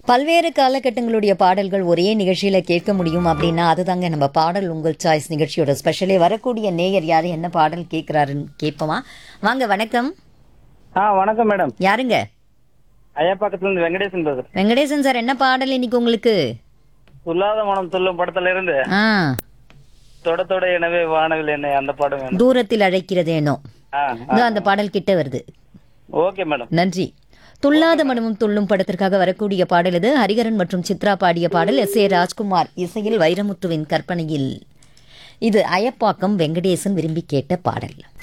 பல்வேறு காலகட்டங்களுடைய பாடல்கள் ஒரே நிகழ்ச்சியில கேட்க முடியும் அப்படின்னா அதுதாங்க நம்ம பாடல் உங்கள் சாய்ஸ் நிகழ்ச்சியோட ஸ்பெஷலே வரக்கூடிய நேயர் யாரு என்ன பாடல் கேட்கிறாருன்னு கேட்போமா வாங்க வணக்கம் ஆ வணக்கம் மேடம் யாருங்க ஐயாப்பாக்கத்துல இருந்து வெங்கடேசன் பேசுறேன் வெங்கடேசன் சார் என்ன பாடல் இன்னைக்கு உங்களுக்கு துல்லாத மனம் சொல்லும் படத்துல இருந்து ஆ தொட தொட எனவே வானவில் என்ன அந்த பாடம் வேணும் தூரத்தில் அழைக்கிறதேனோ ஆ இதோ அந்த பாடல் கிட்ட வருது ஓகே மேடம் நன்றி துள்ளாத மனமும் துள்ளும் படத்திற்காக வரக்கூடிய பாடல் இது ஹரிகரன் மற்றும் சித்ரா பாடிய பாடல் எஸ் ஏ ராஜ்குமார் இசையில் வைரமுத்துவின் கற்பனையில் இது அயப்பாக்கம் வெங்கடேசன் விரும்பி கேட்ட பாடல்